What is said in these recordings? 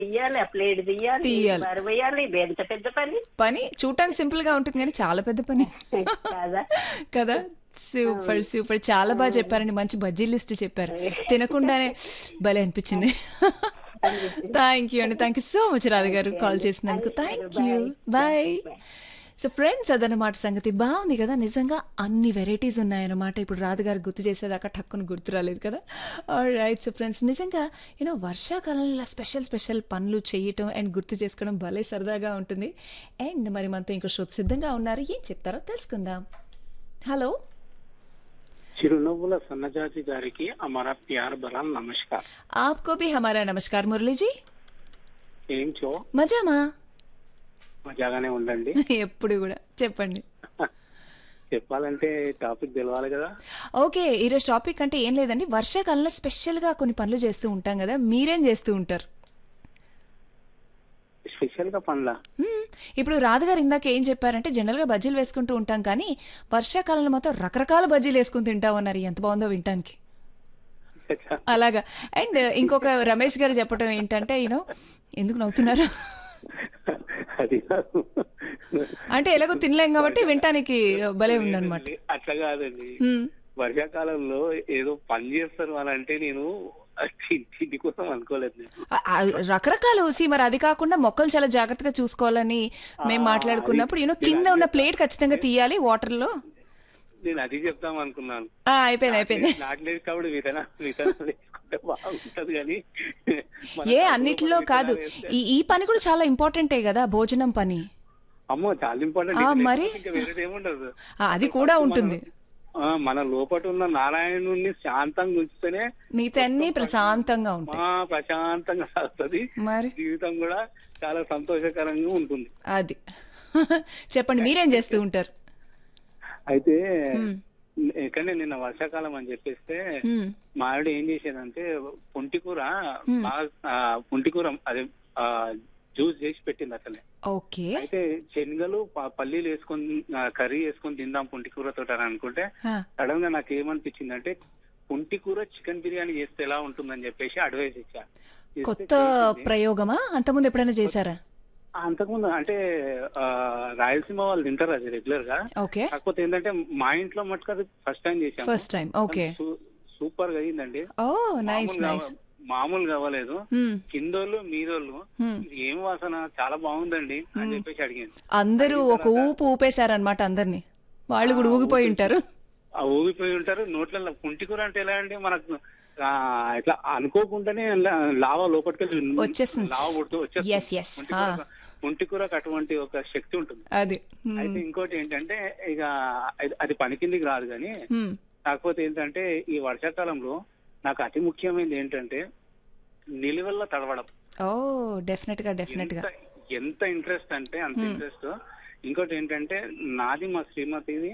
తీయాలి ఆ ప్లేట్ తీయాలి తీయాలి. బరువేయాలి ఇది ఎంత పెద్ద పని పని చూడటానికి సింపుల్ గా ఉంటుంది కానీ చాలా పెద్ద పని కాదా కదా సూపర్ సూపర్ చాలా బాగా చెప్పారండి మంచి బజ్జీ లిస్ట్ చెప్పారు తినకుండానే భలే అనిపించింది థ్యాంక్ యూ అండి thank you so much Radha గారు కాల్ చేసినందుకు thank you bye so friends అదనమాట సంగతి బాగుంది కదా నిజంగా అన్ని వెరైటీస్ ఉన్నాయన్నమాట ఇప్పుడు రాధగారు గుర్తు చేసేదాకా టక్కును గుర్తు రాలేదు కదా రైట్ సో ఫ్రెండ్స్ నిజంగా యూనో వర్షాకాలంలో స్పెషల్ స్పెషల్ పనులు చేయటం అండ్ గుర్తు చేసుకోవడం భలే సరదాగా ఉంటుంది అండ్ మరి మనతో ఇంకో షో సిద్ధంగా ఉన్నారు ఏం చెప్తారో తెలుసుకుందాం హలో చిరునవ్వుల సన్నజాతి గారికి అమర ప్యార్ బలాల్ నమస్కార్ आपको भी हमारा नमस्कार मुरली जी ఏం చో మజామా మజాగానే ఉండండి ఎప్పుడు కూడా చెప్పండి చెప్పాలంటే టాపిక్ తెలవాలి కదా ఓకే ఈరోజు టాపిక్ అంటే ఏం లేదండి వర్షాకాలంలో స్పెషల్గా కొన్ని పనులు చేస్తూ ఉంటాం కదా మీరేం చేస్తూ ఉంటారు స్పెషల్ గా పనుల హ్మ్, ఇప్పుడు రాధగారు ఇందాక ఏం చెప్పారంటే జనరల్గా బజ్జీలు వేసుకుంటూ ఉంటాం కానీ వర్షాకాలంలో మాత్రం రకరకాల బజ్జీలు వేసుకుని తింటాం అన్నారు ఎంత బాగుందో వినటానికి అలాగా అండ్ ఇంకొక రమేష్ గారు చెప్పడం ఏంటంటే యూనో ఎందుకు నవ్వుతున్నారు అది కాదు అంటే ఎలాగో తినలేం కాబట్టి వినటానికి భలే ఉందన్నమాట అట్లా కాదండి హ్మ్. వర్షాకాలంలో ఏదో పని చేస్తారు అని అంటే నేను తి- తిండి కోసం అనుకోలేదు నేను. ఆ- ఆ రకరకాలు సి మరి అది కాకుండా మొక్కలు చాలా జాగ్రత్తగా చూసుకోవాలని మేము మాట్లాడుకున్నప్పుడు యూనో కింద ఉన్న ప్లేట్ ఖచ్చితంగా తీయాలి వాటర్ లో నేను అది చెప్తాం అనుకున్నాను ఆ, అయిపోయింది అయిపోయింది నాట్లేదు కాబట్టి విధన విధన వేసుకుంటే బాగుంటది కానీ మన ఏ కడుపులో అన్నిటిలో మన కాదు విత్తనాలు వేస్తే- ఈ ఈ పని కూడా చాలా ఇంపార్టెంటే కదా భోజనం పని అమ్మో చాలా ఇంపార్టెంట్ ఆ, మరి? ఇంకా వేరేది ఏముండదు ఆ, అది కూడా ఉంటుంది ఆ, మన లోపట ఉన్న నారాయణుని శాంతంగా ఉంచితేనే మిగతా అన్ని ప్రశాంతంగా ఉంటాయి మా ప్రశాంతంగా సాగుతుంది మరి జీవితం కూడా చాలా సంతోషకరంగా ఉంటుంది అది చెప్పండి మీరేం చేస్తూ ఉంటారు అయితే హ్మ్. ఎక్కడనే నిన్న వర్షాకాలం అని చెప్పేస్తే హ్మ్. మా ఆవిడ ఏం చేసేదంటే పుంటికూర బాగా ఆ, పుంటికూర అదే ఆ, జ్యూస్ చేసి పెట్టింది అసలే ఓకే అయితే శనగలు ప- పల్లీలు వేసుకొని ఆ, కర్రీ వేసుకొని తిందాం పుంటికూరతో అని అనుకుంటే ఆ, సడన్ గా నాకు ఏమనిపించింది అంటే పుంటి కూర చికెన్ బిర్యానీ చేస్తే ఎలా ఉంటుందని చెప్పేసి అడ్వైస్ ఇచ్చా ఇస్తే కొత్త చేసింది. ప్రయోగమా అంతకుముందు ఎప్పుడైనా చేశారా అంతకుముందు అంటే ఆ, రాయలసీమ వాళ్ళు తింటారు అది రెగ్యులర్ గా ఓకే కాకపోతే ఏంటంటే మా ఇంట్లో మటుకు అది ఫస్ట్ టైం చేశాము ఫస్ట్ టైం ఓకే సూ- సూపర్ గా అయిందండి ఓ నైస్ మామూలుగా- నైస్ మామూలుగా అవ్వలేదు కిందోళ్ళు మీదోళ్ళు ఇది ఏం వాసన చాలా బాగుందండి అని చెప్పేసి అడిగింది అందరూ ఒక ఊపు ఊపేశారనమాట అందరినీ వాళ్ళు కూడా ఊగిపోయి ఉంటారు ఆ ఊగిపోయి ఉంటారు నోట్లలో పుంటి కూర అంటే ఎలా అండి మనకు ఆ, ఇట్లా అనుకోకుండానే లా- లావా లోపలికి వెళ్ళి వచ్చేస్తుంది. లావా పుడుతూ Yes, yes. ఆ. పుంటి కూరకు అటువంటి ఒక శక్తి ఉంటుంది అది హ్మ్. అయితే ఇంకోటి ఏంటంటే ఇక అది- అది పని కిందికి రాదు కానీ హ్మ్. కాకపోతే ఏంటంటే ఈ వర్షాకాలంలో నాకు అతి ముఖ్యమైనది ఏంటంటే నిలువెల్ల తడవడం ఓ డెఫినెట్ గా డెఫినెట్ గా ఎంత ఎంత ఇంట్రెస్ట్ అంటే అంత ఇంట్రెస్ట్ ఇంకోటి ఏంటంటే నాది మా శ్రీమతిది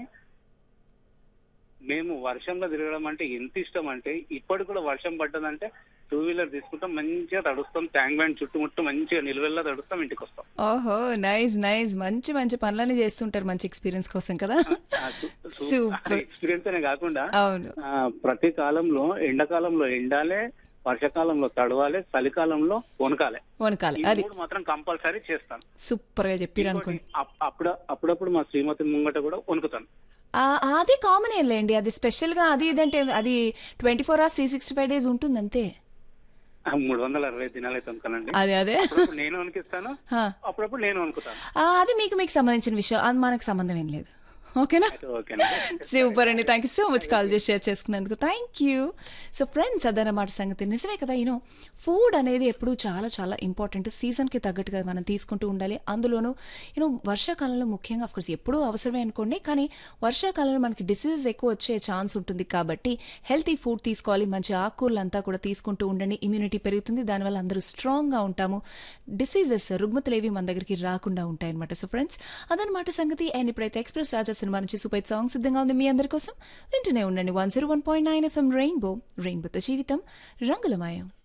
మేము వర్షంలో తిరగడం అంటే ఎంత ఇష్టం అంటే ఇప్పటి కూడా వర్షం పడ్డదంటే టూ వీలర్ తీసుకుంటాం మంచిగా తడుస్తాం ట్యాంక్ బ్యాండ్ చుట్టుముట్టు మంచిగా నిలువెల్లా తడుస్తాం ఇంటికి వస్తాం ఓహో నైస్ నైస్ మంచి మంచి పనులన్నీ చేస్తుంటారు మంచి ఎక్స్పీరియన్స్ కోసం కదా సూపర్ ఎక్స్పీరియన్స్ అనే కాకుండా అవును ఆ, ప్రతి కాలంలో ఎండాకాలంలో ఎండాలే వర్షాకాలంలో తడవాలి చలికాలంలో వనకాలే వనకాలి ఈ అది మూడు మాత్రం కంపల్సరీ చేస్తాను సూపర్ గా చెప్పారు అనుకోండి అప్- అప్పుడు అప్పుడప్పుడు మా శ్రీమతి ముంగట కూడా వణుకుతాను ఆ, అది కామన్ లేండి అది స్పెషల్ గా అది ఇదంటే అది twenty four hours three sixty five days ఉంటుంది అంతే ఆ, మూడు వందల అరవై దినాలు అయితే వణుకుతానండి అదే అదే అప్పుడప్పుడు నేను వణికిస్తాను హా. అప్పుడప్పుడు నేను వణుకుతాను ఆ, అది మీకు మీకు సంబంధించిన విషయం అది మనకు సంబంధం ఏం లేదు ఓకేనా అయితే ఓకేనా సూపర్ అండి thank you so much call చేసి షేర్ చేసుకున్నందుకు థ్యాంక్ యూ సో ఫ్రెండ్స్ అదనమాట సంగతి నిజమే కదా యూనో ఫుడ్ అనేది ఎప్పుడు చాలా చాలా ఇంపార్టెంట్ సీజన్కి తగ్గట్టుగా మనం తీసుకుంటూ ఉండాలి అందులోనూ యూనో వర్షాకాలంలో ముఖ్యంగా అఫ్కోర్స్ ఎప్పుడూ అవసరమే అనుకోండి కానీ వర్షాకాలంలో మనకి డిసీజెస్ ఎక్కువ వచ్చే ఛాన్స్ ఉంటుంది కాబట్టి హెల్తీ ఫుడ్ తీసుకోవాలి మంచి ఆకుకూరలు అంతా కూడా తీసుకుంటూ ఉండండి ఇమ్యూనిటీ పెరుగుతుంది దానివల్ల అందరూ స్ట్రాంగ్గా ఉంటాము డిసీజెస్ రుగ్మతలు ఏవి మన దగ్గరికి రాకుండా ఉంటాయి అనమాట సో ఫ్రెండ్స్ అదనమాట సంగతి అండ్ ఇప్పుడైతే ఎక్స్ప్రెస్ రాజా సినిమా నుంచి సూపర్ సాంగ్ సిద్ధంగా ఉంది మీ అందరి కోసం వింటూనే ఉండండి one zero one point nine FM Rainbow రెయిన్బోతో జీవితం రంగులమయం